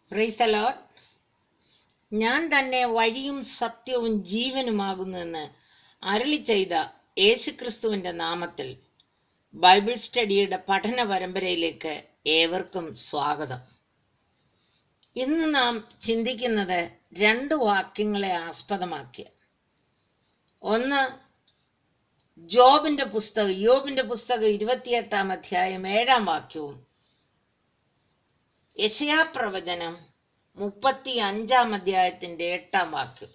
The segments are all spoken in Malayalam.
പ്രൈസ് ദ ലോർഡ് ഞാൻ തന്നെ വഴിയും സത്യവും ജീവനുമാകുന്നുവെന്ന് അരുളി ചെയ്ത യേശുക്രിസ്തുവിന്റെ നാമത്തിൽ ബൈബിൾ സ്റ്റഡിയുടെ പഠന പരമ്പരയിലേക്ക് ഏവർക്കും സ്വാഗതം ഇന്ന് നാം ചിന്തിക്കുന്നത് രണ്ട് വാക്യങ്ങളെ ആസ്പദമാക്കിയ ഒന്ന് ജോബിന്റെ പുസ്തകം യോബിന്റെ പുസ്തകം ഇരുപത്തിയെട്ടാം അധ്യായം ഏഴാം വാക്യവും യശയാ പ്രവചനം മുപ്പത്തി അഞ്ചാം അധ്യായത്തിന്റെ എട്ടാം വാക്യം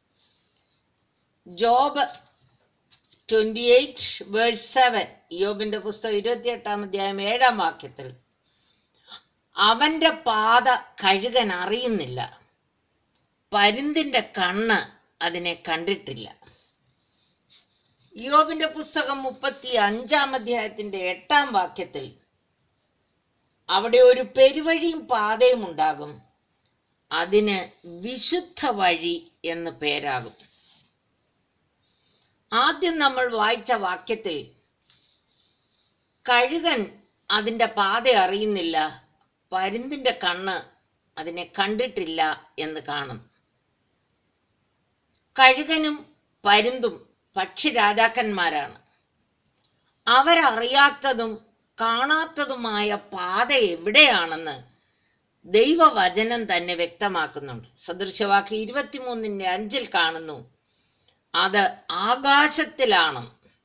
Job twenty eight verse seven യോബിന്റെ പുസ്തകം ഇരുപത്തിയെട്ടാം അധ്യായം ഏഴാം വാക്യത്തിൽ അവന്റെ പാത കഴുകൻ അറിയുന്നില്ല പരുന്തിന്റെ കണ്ണ് അതിനെ കണ്ടിട്ടില്ല യോബിന്റെ പുസ്തകം മുപ്പത്തി അഞ്ചാം അധ്യായത്തിന്റെ എട്ടാം വാക്യത്തിൽ അവിടെ ഒരു പെരുവഴിയും പാതയും ഉണ്ടാകും അതിന് വിശുദ്ധ വഴി എന്ന് പേരാകും ആദ്യം നമ്മൾ വായിച്ച വാക്യത്തിൽ കഴുകൻ അതിന്റെ പാത അറിയുന്നില്ല പരുന്തിന്റെ കണ്ണ് അതിനെ കണ്ടിട്ടില്ല എന്ന് കാണും കഴുകനും പരുന്തും പക്ഷി രാജാക്കന്മാരാണ് അവരറിയാത്തതും കാണാത്തതുമായ പാത എവിടെയാണെന്ന് ദൈവവചനം തന്നെ വ്യക്തമാക്കുന്നുണ്ട് സദൃശവാക്യ ഇരുപത്തിമൂന്നിന്റെ അഞ്ചിൽ കാണുന്നു അത് ആകാശത്തിലാണ്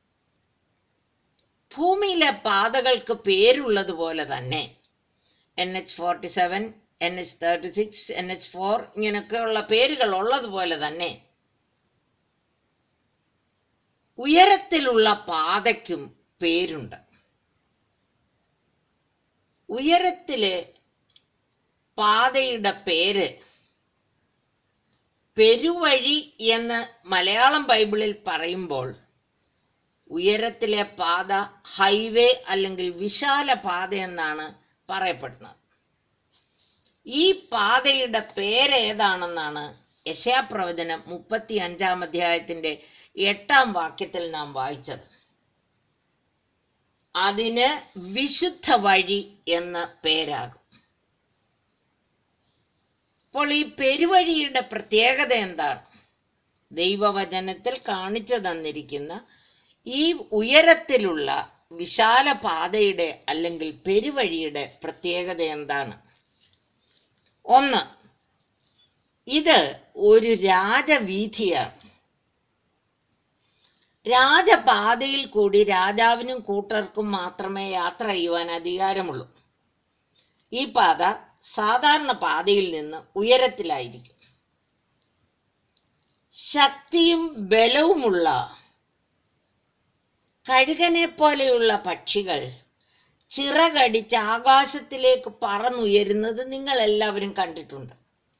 ഭൂമിയിലെ പാതകൾക്ക് പേരുള്ളതുപോലെ തന്നെ N H forty seven N H thirty six N H four ഇങ്ങനെയൊക്കെയുള്ള പേരുകൾ ഉള്ളതുപോലെ തന്നെ ഉയരത്തിലുള്ള പാതയ്ക്കും പേരുണ്ട് ഉയരത്തിലെ പാതയുടെ പേര് പെരുവഴി എന്ന് മലയാളം ബൈബിളിൽ പറയുമ്പോൾ ഉയരത്തിലെ പാത ഹൈവേ അല്ലെങ്കിൽ വിശാല പാത എന്നാണ് പറയപ്പെടുന്നത് ഈ പാതയുടെ പേരേതാണെന്നാണ് യശാപ്രവചനം മുപ്പത്തി അഞ്ചാം അധ്യായത്തിന്റെ എട്ടാം വാക്യത്തിൽ നാം വായിച്ചത് അതിന് വിശുദ്ധ വഴി എന്ന പേരാകും അപ്പോൾ ഈ പെരുവഴിയുടെ പ്രത്യേകത എന്താണ് ദൈവവചനത്തിൽ കാണിച്ചു തന്നിരിക്കുന്ന ഈ ഉയരത്തിലുള്ള വിശാല പാതയുടെ അല്ലെങ്കിൽ പെരുവഴിയുടെ പ്രത്യേകത എന്താണ് ഒന്ന് ഇത് ഒരു രാജവീഥിയാണ് രാജപാതയിൽ കൂടി രാജാവിനും കൂട്ടർക്കും മാത്രമേ യാത്ര ചെയ്യുവാൻ അധികാരമുള്ളൂ ഈ പാത സാധാരണ പാതയിൽ നിന്ന് ഉയരത്തിലായിരിക്കും ശക്തിയും ബലവുമുള്ള കഴുകനെ പോലെയുള്ള പക്ഷികൾ ചിറകടിച്ച് ആകാശത്തിലേക്ക് പറന്നുയരുന്നത് നിങ്ങൾ എല്ലാവരും കണ്ടിട്ടുണ്ട്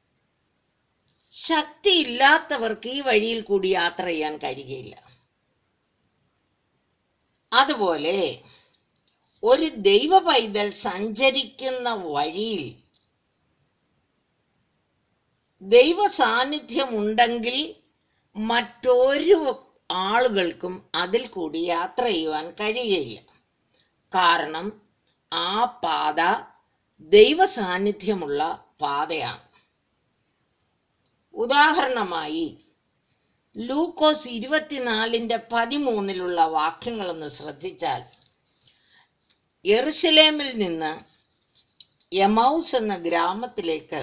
ശക്തിയില്ലാത്തവർക്ക് ഈ വഴിയിൽ കൂടി യാത്ര ചെയ്യാൻ കഴിയുകയില്ല അതുപോലെ ഒരു ദൈവ പൈതൽ സഞ്ചരിക്കുന്ന വഴിയിൽ ദൈവ സാന്നിധ്യം ഉണ്ടെങ്കിൽ മറ്റൊരു ആളുകൾക്കും അതിൽ കൂടി യാത്ര ചെയ്യുവാൻ കഴിയുകയില്ല കാരണം ആ പാത ദൈവ സാന്നിധ്യമുള്ള പാതയാണ് ഉദാഹരണമായി ലൂക്കോസ് ഇരുപത്തിനാലിന്റെ പതിമൂന്നിലുള്ള വാക്യങ്ങളൊന്ന് ശ്രദ്ധിച്ചാൽ യെറുസലേമിൽ നിന്ന് യമൗസ് എന്ന ഗ്രാമത്തിലേക്ക്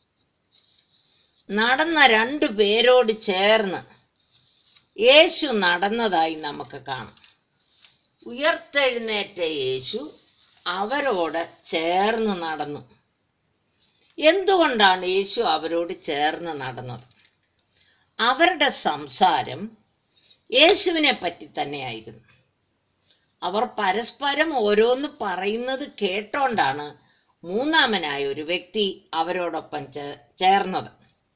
നടന്ന രണ്ടു പേരോട് ചേർന്ന് യേശു നടന്നതായി നമുക്ക് കാണാം ഉയർത്തെഴുന്നേറ്റ യേശു അവരോട് ചേർന്ന് നടന്നു എന്തുകൊണ്ടാണ് യേശു അവരോട് ചേർന്ന് നടന്നത് അവരുടെ സംസാരം യേശുവിനെ പറ്റി തന്നെയായിരുന്നു അവർ പരസ്പരം ഓരോന്ന് പറയുന്നത് കേട്ടോണ്ടാണ് മൂന്നാമനായ ഒരു വ്യക്തി അവരോടൊപ്പം ചേർന്നത്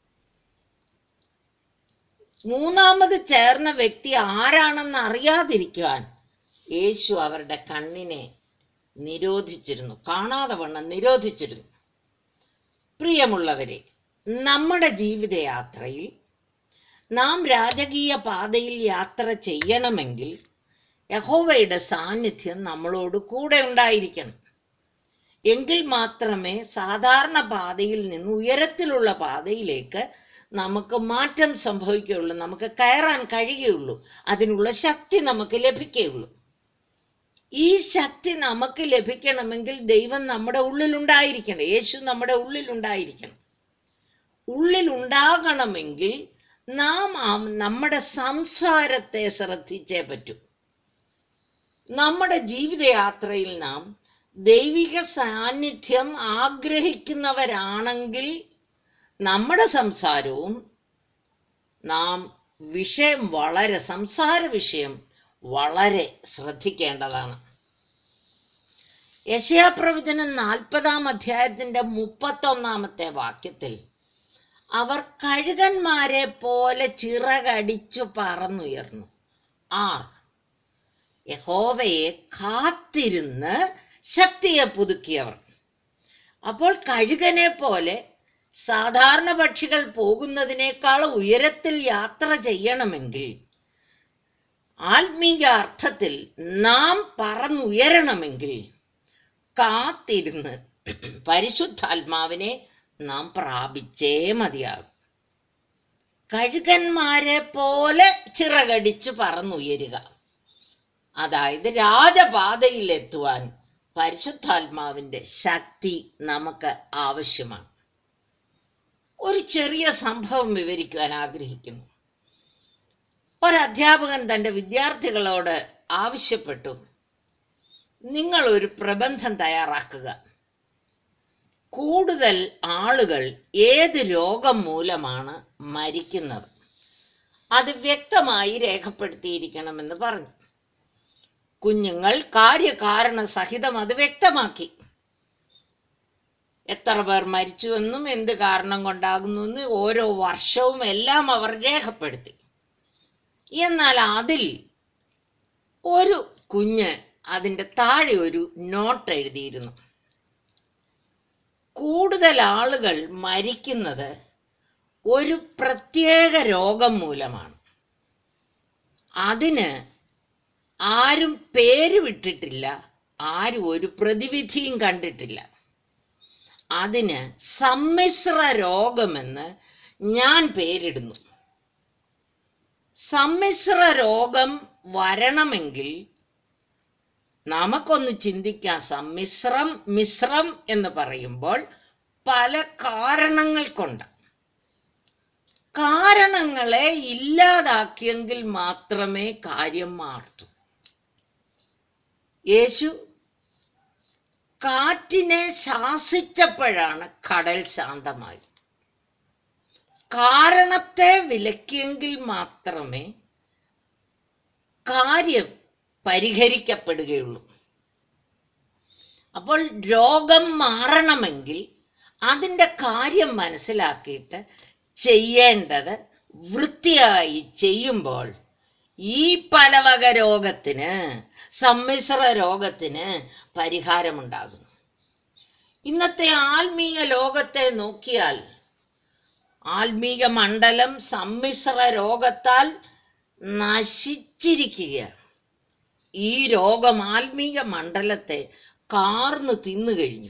മൂന്നാമത് ചേർന്ന വ്യക്തി ആരാണെന്ന് അറിയാതിരിക്കുവാൻ യേശു അവരുടെ കണ്ണിനെ നിരോധിച്ചിരുന്നു കാണാതെ വണ്ണം നിരോധിച്ചിരുന്നു പ്രിയമുള്ളവരെ നമ്മുടെ ജീവിതയാത്രയിൽ നാം രാജകീയ പാതയിൽ യാത്ര ചെയ്യണമെങ്കിൽ യഹോവയുടെ സാന്നിധ്യം നമ്മളോട് കൂടെ ഉണ്ടായിരിക്കണം എങ്കിൽ മാത്രമേ സാധാരണ പാതയിൽ നിന്ന് ഉയരത്തിലുള്ള പാതയിലേക്ക് നമുക്ക് മാറ്റം സംഭവിക്കുകയുള്ളൂ നമുക്ക് കയറാൻ കഴിയുകയുള്ളൂ അതിനുള്ള ശക്തി നമുക്ക് ലഭിക്കുകയുള്ളൂ ഈ ശക്തി നമുക്ക് ലഭിക്കണമെങ്കിൽ ദൈവം നമ്മുടെ ഉള്ളിലുണ്ടായിരിക്കണം യേശു നമ്മുടെ ഉള്ളിലുണ്ടായിരിക്കണം ഉള്ളിലുണ്ടാകണമെങ്കിൽ നാം ആ- നമ്മുടെ സംസാരത്തെ ശ്രദ്ധിച്ചേ പറ്റൂ നമ്മുടെ ജീവിതയാത്രയിൽ നാം ദൈവിക സാന്നിധ്യം ആഗ്രഹിക്കുന്നവരാണെങ്കിൽ നമ്മുടെ സംസാരവും നാം വിഷയം വളരെ സംസാര വിഷയം വളരെ ശ്രദ്ധിക്കേണ്ടതാണ് യശയാപ്രവചനം നാൽപ്പതാം അധ്യായത്തിന്റെ മുപ്പത്തൊന്നാമത്തെ വാക്യത്തിൽ അവർ കഴുകന്മാരെ പോലെ ചിറകടിച്ചു പറന്നുയർന്നു ആർ യഹോവയെ കാത്തിരുന്ന് ശക്തിയെ പുതുക്കിയവർ അപ്പോൾ കഴുകനെ പോലെ സാധാരണ പക്ഷികൾ പോകുന്നതിനേക്കാൾ ഉയരത്തിൽ യാത്ര ചെയ്യണമെങ്കിൽ ആത്മീക അർത്ഥത്തിൽ നാം പറന്നുയരണമെങ്കിൽ കാത്തിരുന്ന് പരിശുദ്ധാത്മാവിനെ നാം പ്രാപിച്ചേ മതിയാകും കഴുകന്മാരെ പോലെ ചിറകടിച്ച് പറന്നുയരുക അതായത് രാജപാതയിൽ എത്തുവാൻ പരിശുദ്ധാത്മാവിന്റെ ശക്തി നമുക്ക് ആവശ്യമാണ് ഒരു ചെറിയ സംഭവം വിവരിക്കുവാൻ ആഗ്രഹിക്കുന്നു ഒരധ്യാപകൻ തന്റെ വിദ്യാർത്ഥികളോട് ആവശ്യപ്പെട്ടു നിങ്ങൾ ഒരു പ്രബന്ധം തയ്യാറാക്കുക കൂടുതൽ ആളുകൾ ഏത് രോഗം മൂലമാണ് മരിക്കുന്നത് അത് വ്യക്തമായി രേഖപ്പെടുത്തിയിരിക്കണമെന്ന് പറഞ്ഞു കുഞ്ഞുങ്ങൾ കാര്യകാരണ സഹിതം അത് വ്യക്തമാക്കി എത്ര പേർ മരിച്ചുവെന്നും എന്ത് കാരണം കൊണ്ടാകുന്നുവെന്നും ഓരോ വർഷവും എല്ലാം അവർ രേഖപ്പെടുത്തി എന്നാൽ അതിൽ ഒരു കുഞ്ഞ് അതിൻ്റെ താഴെ ഒരു നോട്ട് എഴുതിയിരുന്നു കൂടുതൽ ആളുകൾ മരിക്കുന്നത് ഒരു പ്രത്യേക രോഗം മൂലമാണ് അതിന് ആരും പേര് വിട്ടിട്ടില്ല ആരും ഒരു പ്രതിവിധിയും കണ്ടിട്ടില്ല അതിന് സമ്മിശ്ര രോഗമെന്ന് ഞാൻ പേരിടുന്നു സമ്മിശ്ര രോഗം വരണമെങ്കിൽ നമുക്കൊന്ന് ചിന്തിക്കാം സമ്മിശ്രം മിശ്രം എന്ന് പറയുമ്പോൾ പല കാരണങ്ങൾ കൊണ്ട് കാരണങ്ങളെ ഇല്ലാതാക്കിയെങ്കിൽ മാത്രമേ കാര്യം മാറൂ യേശു കാറ്റിനെ ശാസിച്ചപ്പോഴാണ് കടൽ ശാന്തമായി കാരണത്തെ വിലക്കിയെങ്കിൽ മാത്രമേ കാര്യം പരിഹരിക്കപ്പെടുകയുള്ളൂ അപ്പോൾ രോഗം മാറണമെങ്കിൽ അതിൻ്റെ കാര്യം മനസ്സിലാക്കിയിട്ട് ചെയ്യേണ്ടത് വൃത്തിയായി ചെയ്യുമ്പോൾ ഈ പലവക രോഗത്തിന് സമ്മിശ്ര രോഗത്തിന് പരിഹാരമുണ്ടാകുന്നു ഇന്നത്തെ ആത്മീയ ലോകത്തെ നോക്കിയാൽ ആത്മീക മണ്ഡലം സമ്മിശ്ര രോഗത്താൽ നശിച്ചിരിക്കുകയാണ് ഈ രോഗം ആത്മീക മണ്ഡലത്തെ കാർന്നു തിന്നു കഴിഞ്ഞു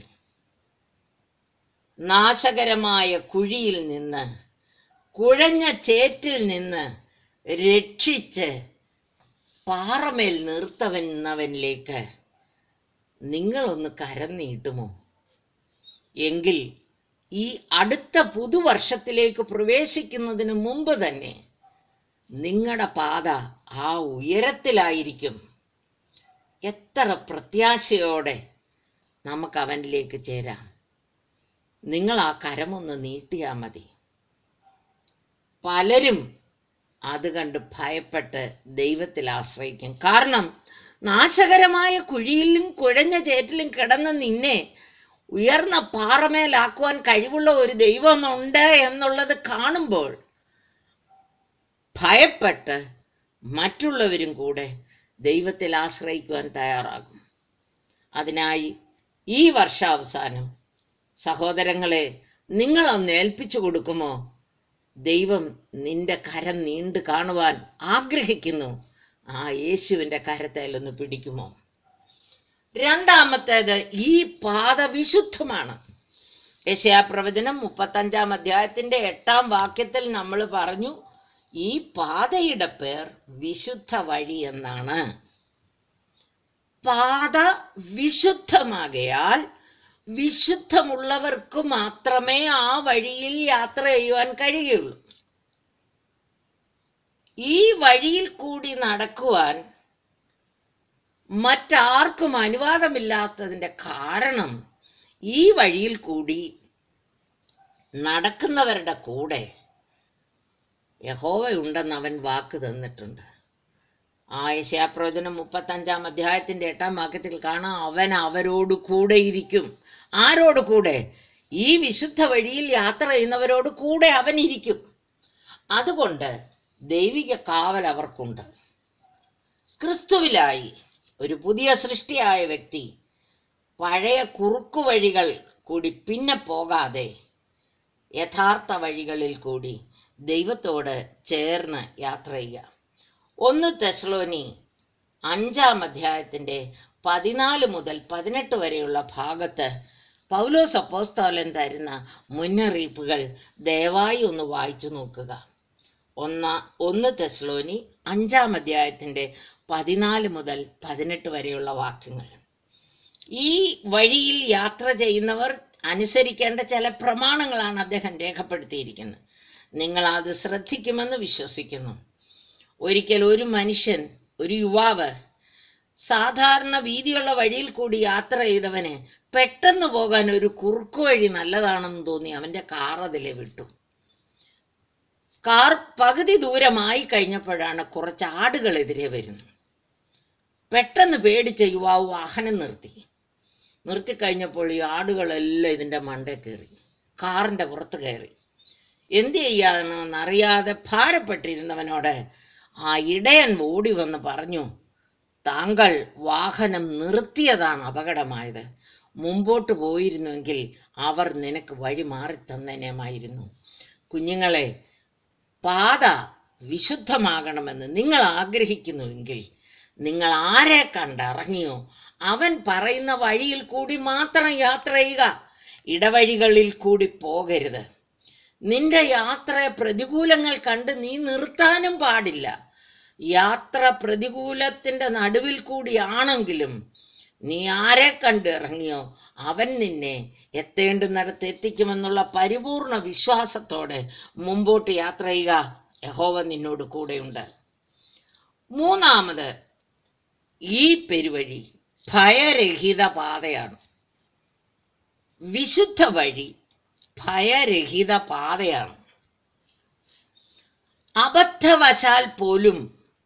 നാശകരമായ കുഴിയിൽ നിന്ന് കുഴഞ്ഞ ചേറ്റിൽ നിന്ന് രക്ഷിച്ച് പാറമേൽ നിർത്തവന്നവനിലേക്ക് നിങ്ങളൊന്ന് കരം നീട്ടുമോ എങ്കിൽ ഈ അടുത്ത പുതുവർഷത്തിലേക്ക് പ്രവേശിക്കുന്നതിന് മുമ്പ് തന്നെ നിങ്ങളുടെ പാത ആ ഉയരത്തിലായിരിക്കും എത്ര പ്രത്യാശയോടെ നമുക്ക് അവനിലേക്ക് ചേരാം നിങ്ങൾ ആ കരമൊന്ന് നീട്ടിയാൽ മതി പലരും അത് കണ്ട് ഭയപ്പെട്ട് ദൈവത്തിൽ ആശ്രയിക്കും കാരണം നാശകരമായ കുഴിയിലും കുഴഞ്ഞ ചേറ്റിലും കിടന്ന നിന്നെ ഉയർന്ന പാറമേലാക്കുവാൻ കഴിവുള്ള ഒരു ദൈവമുണ്ട് എന്നുള്ളത് കാണുമ്പോൾ ഭയപ്പെട്ട് മറ്റുള്ളവരും കൂടെ ദൈവത്തിൽ ആശ്രയിക്കുവാൻ തയ്യാറാകും അതിനായി ഈ വർഷാവസാനം സഹോദരങ്ങളെ നിങ്ങളൊന്ന് ഏൽപ്പിച്ചു കൊടുക്കുമോ ദൈവം നിന്റെ കരം നീണ്ടു കാണുവാൻ ആഗ്രഹിക്കുന്നു ആ യേശുവിൻ്റെ കരത്തേലൊന്ന് പിടിക്കുമോ രണ്ടാമത്തേത് ഈ പാത വിശുദ്ധമാണ് യശയാപ്രവചനം മുപ്പത്തഞ്ചാം അധ്യായത്തിന്റെ എട്ടാം വാക്യത്തിൽ നമ്മൾ പറഞ്ഞു ഈ പാതയുടെ പേർ വിശുദ്ധ വഴി എന്നാണ് പാത വിശുദ്ധമാകയാൽ വിശുദ്ധമുള്ളവർക്ക് മാത്രമേ ആ വഴിയിൽ യാത്ര ചെയ്യുവാൻ കഴിയുള്ളൂ ഈ വഴിയിൽ കൂടി നടക്കുവാൻ മറ്റാർക്കും അനുവാദമില്ലാത്തതിന്റെ കാരണം ഈ വഴിയിൽ കൂടി നടക്കുന്നവരുടെ കൂടെ യഹോവയുണ്ടെന്ന് അവൻ വാക്ക് തന്നിട്ടുണ്ട് ആ യശയാപ്രവചനം മുപ്പത്തഞ്ചാം അധ്യായത്തിന്റെ എട്ടാം വാക്യത്തിൽ കാണാം അവൻ അവരോട് കൂടെ ഇരിക്കും ആരോട് കൂടെ ഈ വിശുദ്ധ വഴിയിൽ യാത്ര ചെയ്യുന്നവരോട് കൂടെ അവൻ ഇരിക്കും അതുകൊണ്ട് ദൈവിക കാവൽ അവർക്കുണ്ട് ക്രിസ്തുവിലായി ഒരു പുതിയ സൃഷ്ടിയായ വ്യക്തി പഴയ കുറുക്കു വഴികൾ കൂടി പിന്നെ പോകാതെ യഥാർത്ഥ വഴികളിൽ കൂടി ദൈവത്തോട് ചേർന്ന് യാത്ര ചെയ്യുക ഒന്ന് തെസ്ലോനി അഞ്ചാം അധ്യായത്തിന്റെ പതിനാല് മുതൽ പതിനെട്ട് വരെയുള്ള ഭാഗത്ത് പൗലോസ് അപ്പോസ്തോലൻ തരുന്ന മുന്നറിയിപ്പുകൾ ദയവായി ഒന്ന് വായിച്ചു നോക്കുക ഒന്ന ഒന്ന് തെസ്ലോനി അഞ്ചാം അധ്യായത്തിന്റെ പതിനാല് മുതൽ പതിനെട്ട് വരെയുള്ള വാക്യങ്ങൾ ഈ വഴിയിൽ യാത്ര ചെയ്യുന്നവർ അനുസരിക്കേണ്ട ചില പ്രമാണങ്ങളാണ് അദ്ദേഹം രേഖപ്പെടുത്തിയിരിക്കുന്നത് നിങ്ങൾ അത് ശ്രദ്ധിക്കുമെന്ന് വിശ്വസിക്കുന്നു ഒരിക്കൽ ഒരു മനുഷ്യൻ ഒരു യുവാവ് സാധാരണ വീതിയുള്ള വഴിയിൽ കൂടി യാത്ര ചെയ്തവന് പെട്ടെന്ന് പോകാൻ ഒരു കുറുക്കു വഴി നല്ലതാണെന്ന് തോന്നി അവന്റെ കാർ അതിലെ വിട്ടു കാർ പകുതി ദൂരമായി കഴിഞ്ഞപ്പോഴാണ് കുറച്ച് ആടുകൾ എതിരെ വരുന്നത് പെട്ടെന്ന് പേടിച്ച യുവാവ് വാഹനം നിർത്തി നിർത്തിക്കഴിഞ്ഞപ്പോൾ ഈ ആടുകളെല്ലാം ഇതിന്റെ മണ്ടേ കയറി കാറിന്റെ പുറത്ത് കയറി എന്ത് ചെയ്യാണെന്നറിയാതെ ഭാരപ്പെട്ടിരുന്നവനോട് ആ ഇടയൻ ഓടി വന്ന് പറഞ്ഞു താങ്കൾ വാഹനം നിർത്തിയതാണ് അപകടമായത് മുമ്പോട്ട് പോയിരുന്നുവെങ്കിൽ അവർ നിനക്ക് വഴി മാറി തന്നേനമായിരുന്നു കുഞ്ഞുങ്ങളെ പാത വിശുദ്ധമാകണമെന്ന് നിങ്ങൾ ആഗ്രഹിക്കുന്നുവെങ്കിൽ നിങ്ങൾ ആരെ കണ്ടിറങ്ങിയോ അവൻ പറയുന്ന വഴിയിൽ കൂടി മാത്രം യാത്ര ചെയ്യുക ഇടവഴികളിൽ കൂടി പോകരുത് നിന്റെ യാത്രയെ പ്രതികൂലങ്ങൾ കണ്ട് നീ നിർത്താനും പാടില്ല യാത്ര പ്രതികൂലത്തിന്റെ നടുവിൽ കൂടിയാണെങ്കിലും നീ ആരെ കണ്ട് ഇറങ്ങിയോ അവൻ നിന്നെ എത്തേണ്ടുന്നിടത്ത് എത്തിക്കുമെന്നുള്ള പരിപൂർണ വിശ്വാസത്തോടെ മുമ്പോട്ട് യാത്ര ചെയ്യുക യഹോവ നിന്നോട് കൂടെയുണ്ട് മൂന്നാമത് ഈ പെരുവഴി ഭയരഹിത പാതയാണ് വിശുദ്ധ വഴി ഭയരഹിത പാതയാണ് അബദ്ധവശാൽ പോലും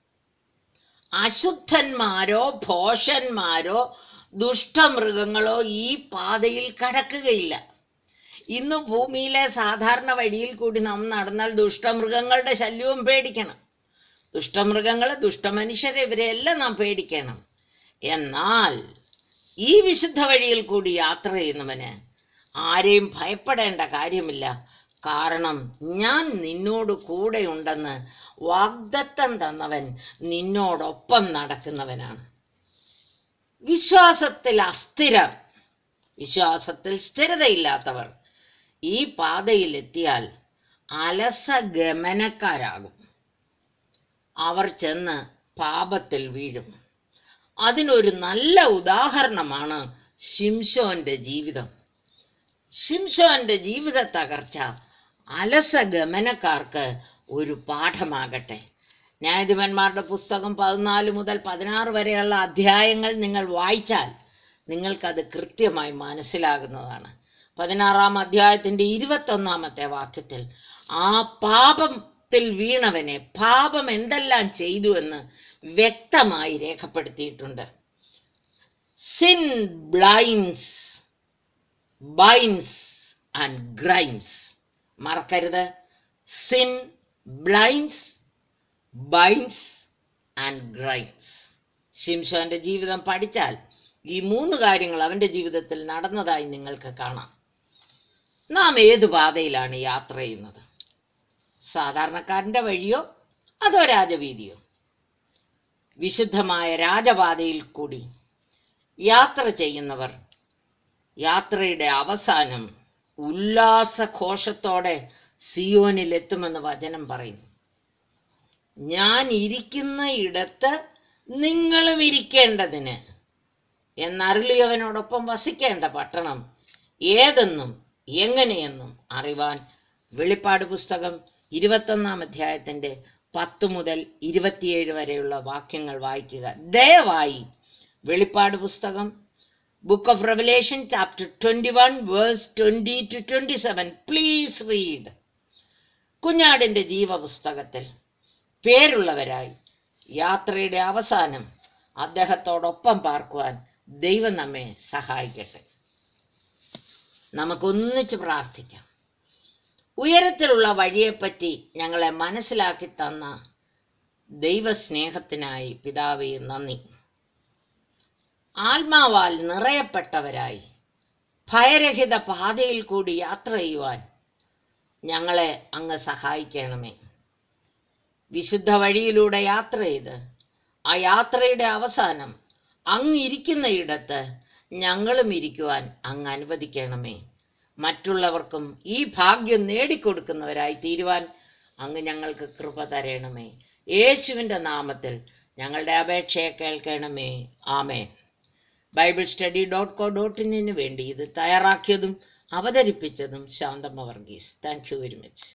അശുദ്ധന്മാരോ ഭോഷന്മാരോ ദുഷ്ടമൃഗങ്ങളോ ഈ പാതയിൽ കടക്കുകയില്ല ഇന്ന് ഭൂമിയിലെ സാധാരണ വഴിയിൽ കൂടി നാം നടന്നാൽ ദുഷ്ടമൃഗങ്ങളുടെ ശല്യവും പേടിക്കണം ദുഷ്ടമൃഗങ്ങളെ ദുഷ്ടമനുഷ്യരെ ഇവരെയെല്ലാം നാം പേടിക്കണം എന്നാൽ ഈ വിശുദ്ധ വഴിയിൽ കൂടി യാത്ര ചെയ്യുന്നവന് ആരെയും ഭയപ്പെടേണ്ട കാര്യമില്ല കാരണം ഞാൻ നിന്നോട് കൂടെയുണ്ടെന്ന് വാഗ്ദത്തം തന്നവൻ നിന്നോടൊപ്പം നടക്കുന്നവനാണ് വിശ്വാസത്തിൽ അസ്ഥിരർ വിശ്വാസത്തിൽ സ്ഥിരതയില്ലാത്തവർ ഈ പാതയിൽ എത്തിയാൽ അലസ ഗമനക്കാരാകും അവർ ചെന്ന് പാപത്തിൽ വീഴും അതിനൊരു നല്ല ഉദാഹരണമാണ് ശിംഷോന്റെ ജീവിതം ശിംഷോന്റെ ജീവിത തകർച്ച അലസ ഗമനക്കാർക്ക് ഒരു പാഠമാകട്ടെ ന്യായാധിപന്മാരുടെ പുസ്തകം പതിനാല് മുതൽ പതിനാറ് വരെയുള്ള അധ്യായങ്ങൾ നിങ്ങൾ വായിച്ചാൽ നിങ്ങൾക്കത് കൃത്യമായി മനസ്സിലാകുന്നതാണ് പതിനാറാം അധ്യായത്തിന്റെ ഇരുപത്തൊന്നാമത്തെ വാക്യത്തിൽ ആ പാപത്തിൽ വീണവനെ പാപം എന്തെല്ലാം ചെയ്തു എന്ന് വ്യക്തമായി രേഖപ്പെടുത്തിയിട്ടുണ്ട് sin blinds binds and grinds മറക്കരുത് sin blinds binds and grinds ഷിംഷോന്റെ ജീവിതം പഠിച്ചാൽ ഈ മൂന്ന് കാര്യങ്ങൾ അവന്റെ ജീവിതത്തിൽ നടന്നതായി നിങ്ങൾക്ക് കാണാം നാം ഏത് പാതയിലാണ് യാത്ര ചെയ്യുന്നത് സാധാരണക്കാരന്റെ വഴിയോ അതോ രാജവീതിയോ വിശുദ്ധമായ രാജപാതയിൽ കൂടി യാത്ര ചെയ്യുന്നവർ യാത്രയുടെ അവസാനം ഉല്ലാസഘോഷത്തോടെ സിയോനിലെത്തുമെന്ന് വചനം പറയുന്നു ഞാൻ ഇരിക്കുന്ന ഇടത്ത് നിങ്ങളും ഇരിക്കേണ്ടതിന് എന്നരുളിയവനോടൊപ്പം വസിക്കേണ്ട പട്ടണം ഏതെന്നും എങ്ങനെയെന്നും അറിവാൻ വെളിപ്പാട് പുസ്തകം ഇരുപത്തൊന്നാം അധ്യായത്തിൻ്റെ പത്ത് മുതൽ ഇരുപത്തിയേഴ് വരെയുള്ള വാക്യങ്ങൾ വായിക്കുക ദയവായി വെളിപ്പാട് പുസ്തകം book of Revelation chapter twenty one verse twenty two twenty seven please read കുഞ്ഞാടിൻ്റെ ജീവപുസ്തകത്തിൽ പേരുള്ളവരായി യാത്രയുടെ അവസാനം അദ്ദേഹത്തോടൊപ്പം പാർക്കുവാൻ ദൈവം നമ്മെ സഹായിക്കട്ടെ നമുക്കൊന്നിച്ച് പ്രാർത്ഥിക്കാം ഉയരത്തിലുള്ള വഴിയെപ്പറ്റി ഞങ്ങളെ മനസ്സിലാക്കി തന്ന ദൈവസ്നേഹത്തിനായി പിതാവേ നന്ദി ആത്മാവാൽ നിറയപ്പെട്ടവരായി ഭയരഹിത പാതയിൽ കൂടി യാത്ര ചെയ്യുവാൻ ഞങ്ങളെ അങ്ങ് സഹായിക്കണമേ വിശുദ്ധ വഴിയിലൂടെ യാത്ര ചെയ്ത് ആ യാത്രയുടെ അവസാനം അങ്ങ് ഇരിക്കുന്ന ഇടത്ത് ഞങ്ങളും ഇരിക്കുവാൻ അങ്ങ് അനുവദിക്കണമേ മറ്റുള്ളവർക്കും ഈ ഭാഗ്യം നേടിക്കൊടുക്കുന്നവരായി തീരുവാൻ അങ്ങ് ഞങ്ങൾക്ക് കൃപ തരണമേ യേശുവിൻ്റെ നാമത്തിൽ ഞങ്ങളുടെ അപേക്ഷയെ കേൾക്കണമേ ആമേൻ Bible study dot co dot ഇന്നിന് വേണ്ടി ഇത് തയ്യാറാക്കിയതും അവതരിപ്പിച്ചതും Santhamma Varghese thank you very much